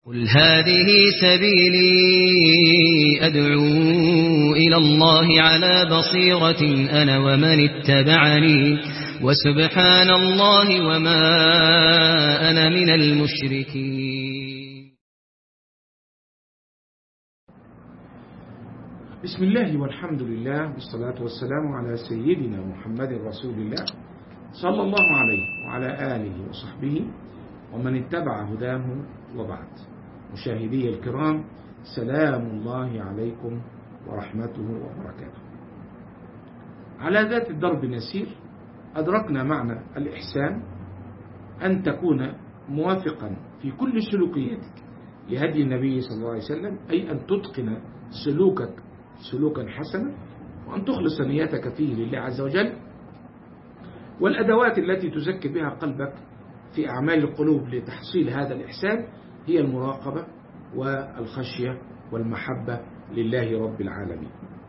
قل هذه سبيلي أدعو إلى الله على بصيرة أنا ومن اتبعني وسبحان الله وما أنا من المشركين بسم الله والحمد لله والصلاة والسلام على سيدنا محمد رسول الله صلى الله عليه وعلى آله وصحبه ومن اتبع هداه وبعد مشاهدي الكرام سلام الله عليكم ورحمته وبركاته على ذات الدرب نسير أدركنا معنى الإحسان أن تكون موافقا في كل سلوكياتك لهدي النبي صلى الله عليه وسلم أي أن تتقن سلوكك سلوكا حسنا وأن تخلص نيتك فيه لله عز وجل والأدوات التي تزكي بها قلبك في أعمال القلوب لتحصيل هذا الإحسان هي المراقبة والخشية والمحبة لله رب العالمين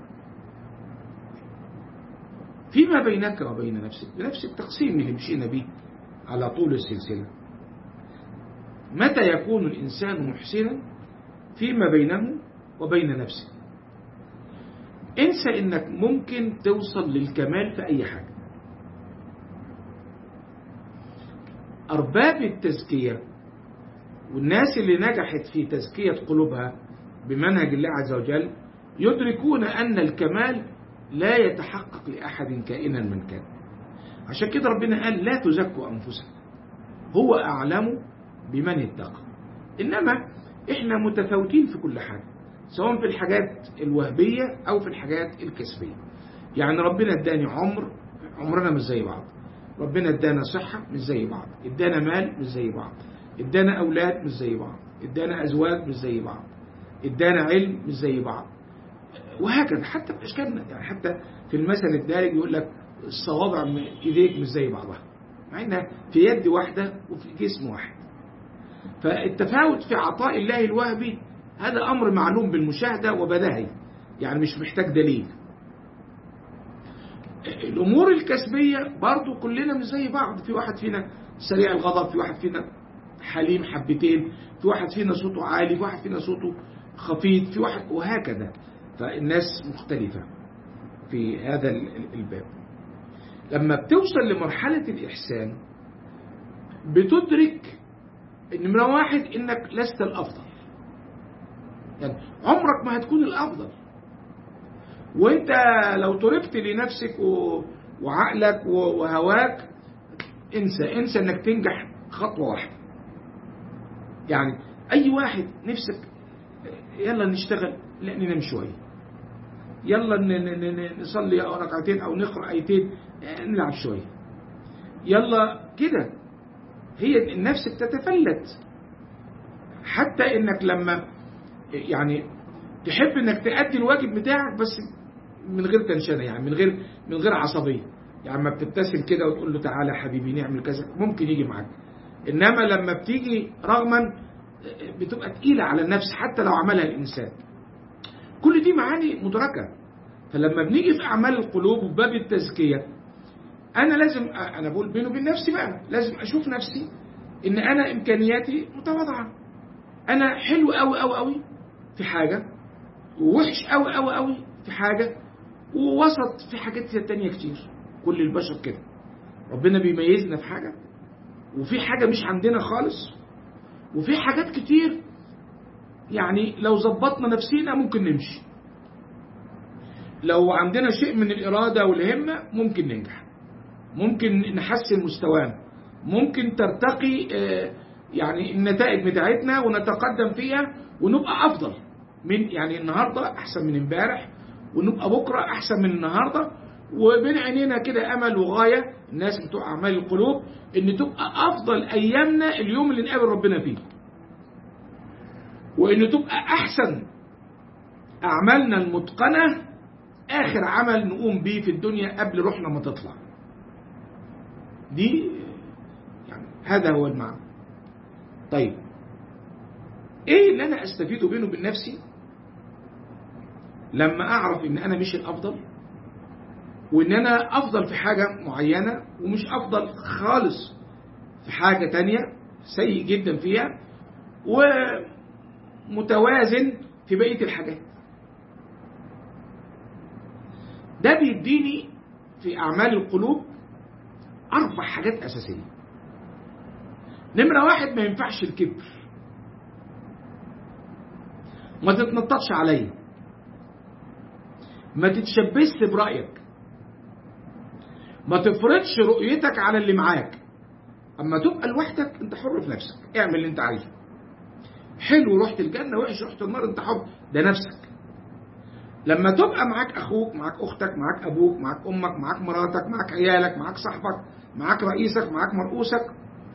فيما بينك وبين نفسك بنفس التقسيم اللي مشينا به على طول السلسلة متى يكون الإنسان محسنا فيما بينه وبين نفسه انسى انك ممكن توصل للكمال في اي حاجة ارباب التزكية والناس اللي نجحت في تزكية قلوبها بمنهج الله عز وجل يدركون ان الكمال لا يتحقق لأحد كائنا من كان عشان كده ربنا قال لا تزكوا أنفسكم هو أعلم بمن اتقى إنما إحنا متفاوتين في كل حاجة سواء في الحاجات الوهبية أو في الحاجات الكسبية يعني ربنا اداني عمر عمرنا مش زي بعض ربنا ادانا صحة مش زي بعض ادانا مال مش زي بعض ادانا أولاد مش زي بعض ادانا أزواج مش زي بعض ادانا علم مش زي بعض وهكذا حتى بأشكالنا يعني حتى في المثل الدارج يقول لك الصوابع من ايديك مش زي بعضها مع انها في يد واحدة وفي جسم واحد فالتفاوت في عطاء الله الوهبي هذا أمر معلوم بالمشاهدة وبداهي يعني مش محتاج دليل الأمور الكسبية برضو كلنا مش زي بعض في واحد فينا سريع الغضب في واحد فينا حليم حبتين في واحد فينا صوته عالي في واحد فينا صوته خفيف في واحد وهكذا فالناس مختلفة في هذا الباب لما بتوصل لمرحلة الإحسان بتدرك إن من واحد إنك لست الأفضل يعني عمرك ما هتكون الأفضل وانت لو تركت لنفسك وعقلك وهواك انسى انسى انك تنجح خطوة واحدة يعني اي واحد نفسك يلا نشتغل لا ننام شوية يلا نصلي ركعتين او نقرأ ايتين نلعب شوية يلا كده هي النفس بتتفلت حتى انك لما يعني تحب انك تأدي الواجب بتاعك بس من غير تنشنة يعني من غير من غير عصبية يعني ما بتبتسم كده وتقول له تعالى حبيبي نعمل كذا ممكن يجي معاك انما لما بتيجي رغما بتبقى تقيلة على النفس حتى لو عملها الانسان كل دي معاني مدركة فلما بنيجي في اعمال القلوب وباب التزكية انا لازم انا بقول بيني وبين نفسي بقى لازم اشوف نفسي ان انا امكانياتي متواضعة انا حلو قوي قوي قوي في حاجة ووحش قوي قوي قوي في حاجة ووسط في حاجات تانية كتير كل البشر كده ربنا بيميزنا في حاجة وفي حاجة مش عندنا خالص وفي حاجات كتير يعني لو ظبطنا نفسينا ممكن نمشي لو عندنا شيء من الإرادة والهمة ممكن ننجح ممكن نحسن مستوانا ممكن ترتقي يعني النتائج بتاعتنا ونتقدم فيها ونبقى أفضل من يعني النهاردة أحسن من امبارح ونبقى بكرة أحسن من النهاردة وبين عينينا كده أمل وغاية الناس بتوع أعمال القلوب إن تبقى أفضل أيامنا اليوم اللي نقابل ربنا فيه وإن تبقى أحسن أعمالنا المتقنة آخر عمل نقوم بيه في الدنيا قبل روحنا ما تطلع دي يعني هذا هو المعنى طيب ايه اللي انا استفيده بينه وبين نفسي لما اعرف ان انا مش الافضل وان انا افضل في حاجة معينة ومش افضل خالص في حاجة تانية سيء جدا فيها و متوازن في بقية الحاجات ده بيديني في أعمال القلوب أربع حاجات أساسية نمرة واحد ما ينفعش الكبر ما تتنططش عليا ما تتشبثش برأيك ما تفرضش رؤيتك على اللي معاك اما تبقى لوحدك انت حر في نفسك اعمل اللي انت عايزه حلو رحت الجنة وحش رحت النار انت حر ده نفسك لما تبقى معاك اخوك معاك اختك معاك ابوك معاك امك معاك مراتك معاك عيالك معاك صاحبك معاك رئيسك معاك مرؤوسك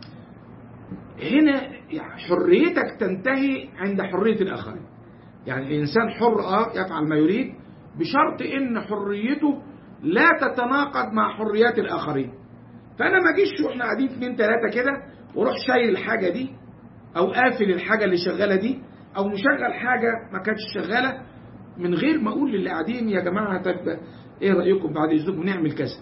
هنا يعني حريتك تنتهي عند حرية الآخرين يعني الإنسان حر آه يفعل ما يريد بشرط إن حريته لا تتناقض مع حريات الآخرين فأنا ما أجيش وإحنا قاعدين اتنين تلاتة كده وأروح شايل الحاجة دي أو قافل الحاجة اللي شغالة دي أو مشغل حاجة ما كانتش شغالة من غير ما أقول للي قاعدين يا جماعة طب إيه رأيكم بعد إذنكم نعمل كذا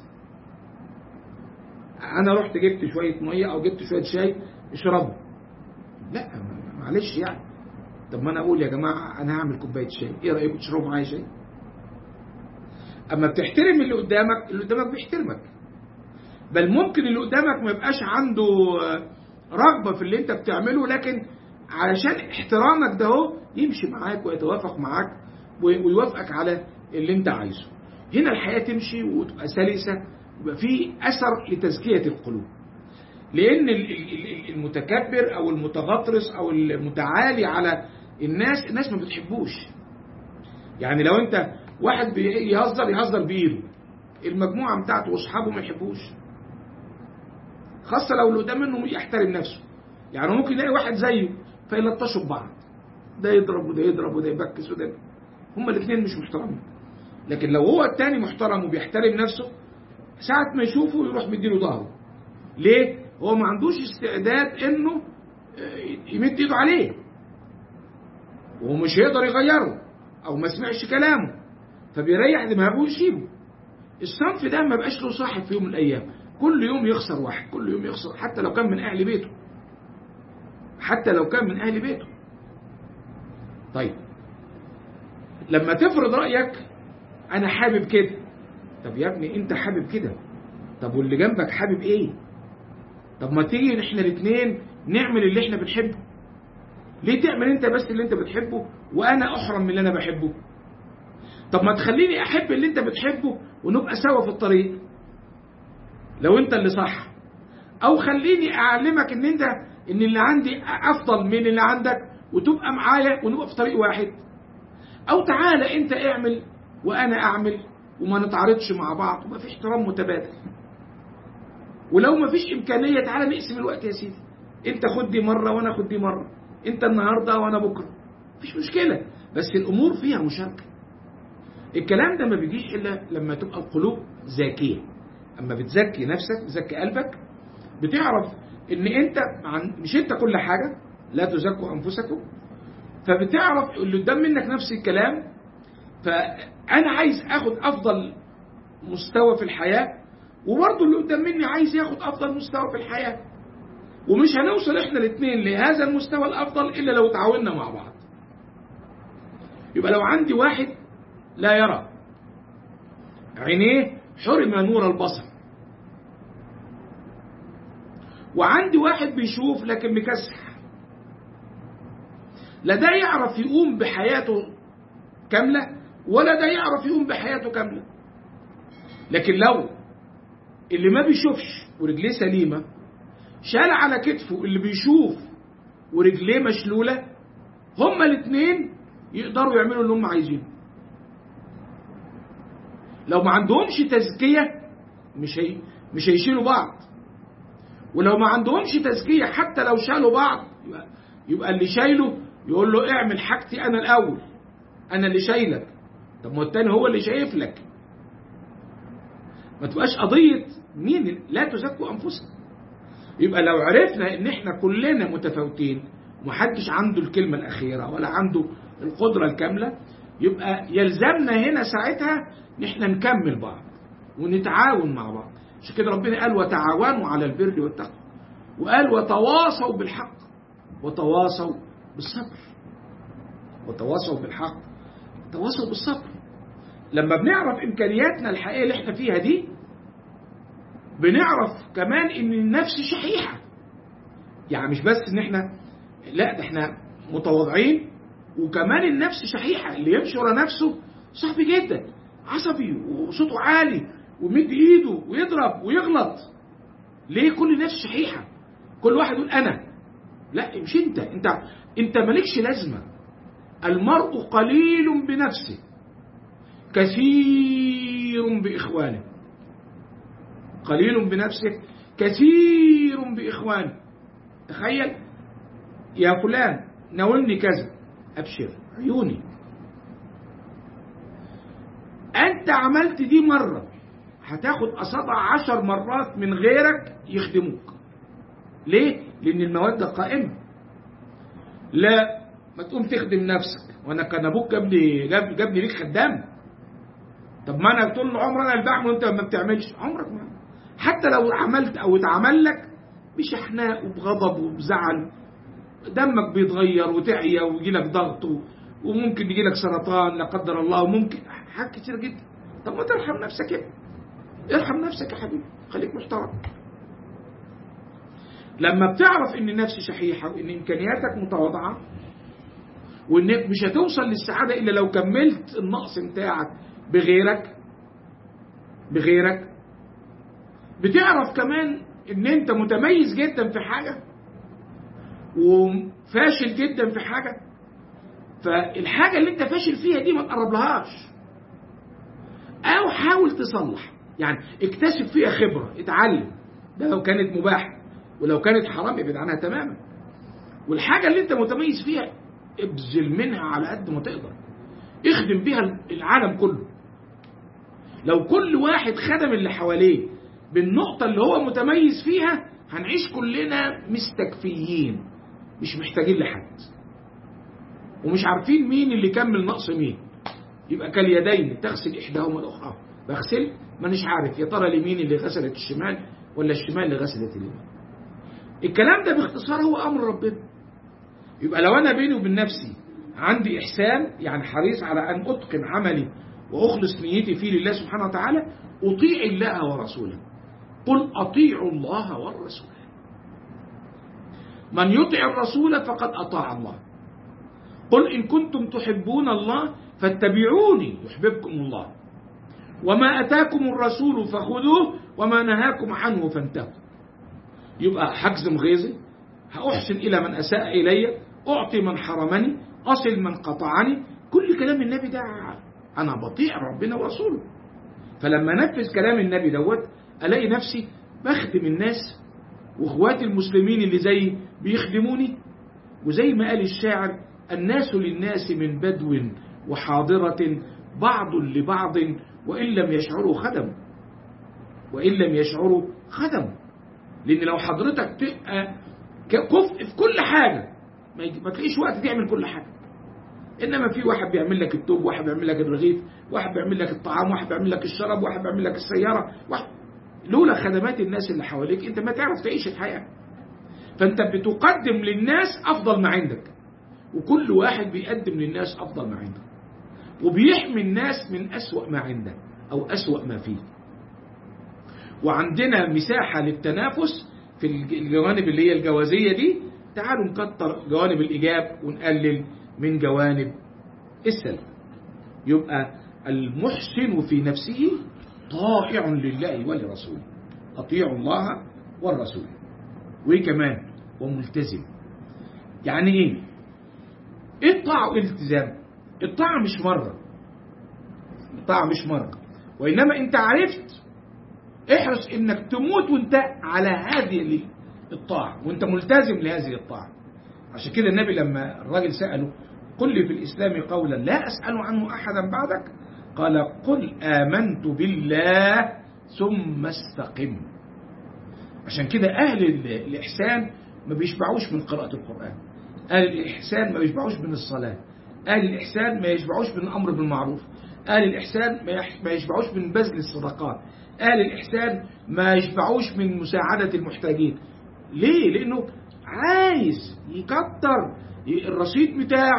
أنا رحت جبت شوية مية أو جبت شوية شاي اشربوا لا معلش يعني طب ما انا اقول يا جماعه انا هعمل كوبايه شاي ايه رايكم تشربوا معايا شاي اما بتحترم اللي قدامك اللي قدامك بيحترمك بل ممكن اللي قدامك ما يبقاش عنده رغبه في اللي انت بتعمله لكن علشان احترامك ده هو يمشي معاك ويتوافق معاك ويوافقك على اللي انت عايزه هنا الحياه تمشي وتبقى سلسه يبقى في اثر لتزكيه القلوب لان المتكبر او المتغطرس او المتعالي على الناس الناس ما بتحبوش يعني لو انت واحد بيهزر يهزر بايده المجموعه بتاعته واصحابه ما يحبوش خاصه لو اللي قدام منه يحترم نفسه يعني ممكن يلاقي واحد زيه فيلطشوا ببعض ده يضرب وده يضرب وده يبكس وده هما الاثنين مش محترمين لكن لو هو التاني محترم وبيحترم نفسه ساعة ما يشوفه يروح مديله ظهره ليه؟ هو ما عندوش استعداد انه يمد ايده عليه وهو مش هيقدر يغيره او ما سمعش كلامه فبيريح دماغه ويسيبه الصنف ده ما بقاش له صاحب في يوم من الايام كل يوم يخسر واحد كل يوم يخسر حتى لو كان من اهل بيته حتى لو كان من اهل بيته طيب لما تفرض رايك انا حابب كده طب يا ابني انت حابب كده طب واللي جنبك حابب ايه طب ما تيجي احنا الاثنين نعمل اللي احنا بنحبه ليه تعمل انت بس اللي انت بتحبه وانا احرم من اللي انا بحبه طب ما تخليني احب اللي انت بتحبه ونبقى سوا في الطريق لو انت اللي صح او خليني اعلمك ان انت ان اللي عندي افضل من اللي عندك وتبقى معايا ونبقى في طريق واحد او تعالى انت اعمل وانا اعمل وما نتعارضش مع بعض وما في احترام متبادل ولو ما فيش امكانيه تعالى نقسم الوقت يا سيدي انت خد دي مره وانا خد دي مره انت النهارده وانا بكره مفيش مشكله بس الامور فيها مشاركه الكلام ده ما بيجيش الا لما تبقى القلوب زاكيه اما بتزكي نفسك بتزكي قلبك بتعرف ان انت مش انت كل حاجه لا تزكوا انفسكم فبتعرف اللي قدام منك نفس الكلام فانا عايز اخد افضل مستوى في الحياه وبرضه اللي قدام مني عايز ياخد افضل مستوى في الحياه ومش هنوصل احنا الاثنين لهذا المستوى الافضل الا لو تعاوننا مع بعض يبقى لو عندي واحد لا يرى عينيه حرم نور البصر وعندي واحد بيشوف لكن مكسح لا ده يعرف يقوم بحياته كاملة ولا ده يعرف يقوم بحياته كاملة لكن لو اللي ما بيشوفش ورجليه سليمة شال على كتفه اللي بيشوف ورجليه مشلولة هما الاثنين يقدروا يعملوا اللي هم عايزينه لو ما عندهمش تزكية مش هي مش هيشيلوا بعض ولو ما عندهمش تزكية حتى لو شالوا بعض يبقى, يبقى اللي شايله يقول له اعمل حاجتي انا الاول انا اللي شايلك طب ما التاني هو اللي شايف لك ما تبقاش قضية مين لا تزكوا انفسكم يبقى لو عرفنا ان احنا كلنا متفاوتين ومحدش عنده الكلمة الاخيرة ولا عنده القدرة الكاملة يبقى يلزمنا هنا ساعتها ان احنا نكمل بعض ونتعاون مع بعض عشان كده ربنا قال وتعاونوا على البر والتقوى وقال وتواصوا بالحق وتواصوا بالصبر وتواصوا بالحق تواصوا بالصبر لما بنعرف إمكانياتنا الحقيقية اللي احنا فيها دي بنعرف كمان إن النفس شحيحة يعني مش بس إن احنا لا ده احنا متواضعين وكمان النفس شحيحة اللي يمشي ورا نفسه صعب جدا عصبي وصوته عالي ويمد ايده ويضرب ويغلط ليه كل نفس شحيحة كل واحد يقول انا لا مش انت انت انت مالكش لازمة المرء قليل بنفسه كثير بإخوانه قليل بنفسه كثير بإخوانه تخيل يا فلان ناولني كذا أبشر عيوني أنت عملت دي مرة هتاخد قصادها عشر مرات من غيرك يخدموك ليه؟ لأن المودة قائمة لا ما تقوم تخدم نفسك وانا كان ابوك جاب لي جاب, جاب لي ليك خدام طب ما انا طول العمر انا اللي بعمل وانت ما بتعملش عمرك ما حتى لو عملت او اتعمل لك بشحناء وبغضب وبزعل دمك بيتغير وتعيا ويجي لك ضغط وممكن يجي لك سرطان لا قدر الله وممكن حاجات كتير جدا طب ما ترحم نفسك يا ارحم نفسك يا حبيبي خليك محترم لما بتعرف ان النفس شحيحه وان امكانياتك متواضعه وانك مش هتوصل للسعاده الا لو كملت النقص بتاعك بغيرك بغيرك بتعرف كمان ان انت متميز جدا في حاجه وفاشل جدا في حاجه فالحاجه اللي انت فاشل فيها دي ما تقربلهاش او حاول تصلح يعني اكتسب فيها خبره اتعلم ده لو كانت مباحه ولو كانت حرام ابعد عنها تماما والحاجه اللي انت متميز فيها ابذل منها على قد ما تقدر اخدم بيها العالم كله لو كل واحد خدم اللي حواليه بالنقطة اللي هو متميز فيها هنعيش كلنا مستكفيين مش محتاجين لحد ومش عارفين مين اللي كمل نقص مين يبقى كاليدين تغسل إحداهما الأخرى بغسل ما مش عارف يا ترى اليمين اللي غسلت الشمال ولا الشمال اللي غسلت اليمين الكلام ده باختصار هو أمر ربنا يبقى لو أنا بيني وبين نفسي عندي إحسان يعني حريص على أن أتقن عملي وأخلص نيتي فيه لله سبحانه وتعالى أطيع الله ورسوله قل أطيعوا الله والرسول من يطع الرسول فقد أطاع الله قل إن كنتم تحبون الله فاتبعوني يحببكم الله وما أتاكم الرسول فخذوه وما نهاكم عنه فانتهوا يبقى حجزم غيظي هأحسن إلى من أساء إلي أعطي من حرمني أصل من قطعني كل كلام النبي ده أنا بطيع ربنا ورسوله فلما نفذ كلام النبي دوت ألاقي نفسي بخدم الناس واخواتي المسلمين اللي زي بيخدموني وزي ما قال الشاعر الناس للناس من بدو وحاضرة بعض لبعض وإن لم يشعروا خدم وإن لم يشعروا خدم لأن لو حضرتك تبقى كفء في كل حاجة ما تلاقيش وقت تعمل كل حاجة انما في واحد بيعمل لك التوب واحد بيعمل لك الرغيف واحد بيعمل لك الطعام واحد بيعمل لك الشراب واحد بيعمل لك السياره واحد لولا خدمات الناس اللي حواليك انت ما تعرف تعيش الحياه فانت بتقدم للناس افضل ما عندك وكل واحد بيقدم للناس افضل ما عنده وبيحمي الناس من اسوا ما عنده او اسوا ما فيه وعندنا مساحه للتنافس في الجوانب اللي هي الجوازيه دي تعالوا نكتر جوانب الايجاب ونقلل من جوانب السلب يبقى المحسن في نفسه طائع لله ولرسوله أطيعوا الله والرسول وإيه كمان وملتزم يعني إيه إيه الطاعة والالتزام الطاعة مش مرة الطاعة مش مرة وإنما أنت عرفت احرص إنك تموت وأنت على هذه الطاعة وأنت ملتزم لهذه الطاعة عشان كده النبي لما الراجل سأله قل لي في الإسلام قولا لا أسأل عنه أحدا بعدك قال قل آمنت بالله ثم استقم عشان كده أهل الإحسان ما بيشبعوش من قراءة القرآن أهل الإحسان ما بيشبعوش من الصلاة أهل الإحسان ما يشبعوش من الأمر بالمعروف أهل الإحسان ما يشبعوش من بذل الصدقات أهل الإحسان ما يشبعوش من مساعدة المحتاجين ليه؟ لأنه عايز يكتر الرصيد بتاعه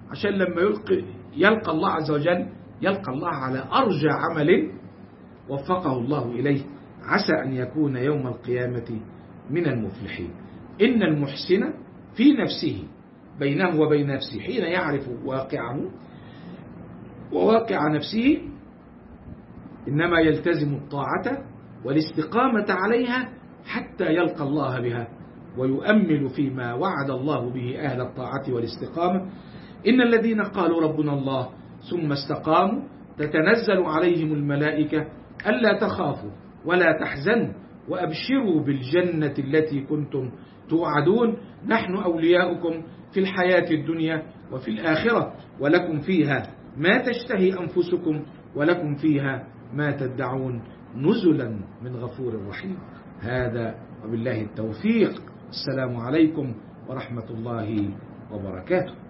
عشان لما يلقي يلقى الله عز وجل يلقى الله على أرجى عمل وفقه الله إليه عسى أن يكون يوم القيامة من المفلحين إن المحسن في نفسه بينه وبين نفسه حين يعرف واقعه وواقع نفسه إنما يلتزم الطاعة والاستقامة عليها حتى يلقى الله بها ويؤمل فيما وعد الله به أهل الطاعة والاستقامة إن الذين قالوا ربنا الله ثم استقاموا تتنزل عليهم الملائكة ألا تخافوا ولا تحزنوا وأبشروا بالجنة التي كنتم توعدون نحن أولياؤكم في الحياة الدنيا وفي الآخرة ولكم فيها ما تشتهي أنفسكم ولكم فيها ما تدعون نزلا من غفور رحيم هذا وبالله التوفيق السلام عليكم ورحمة الله وبركاته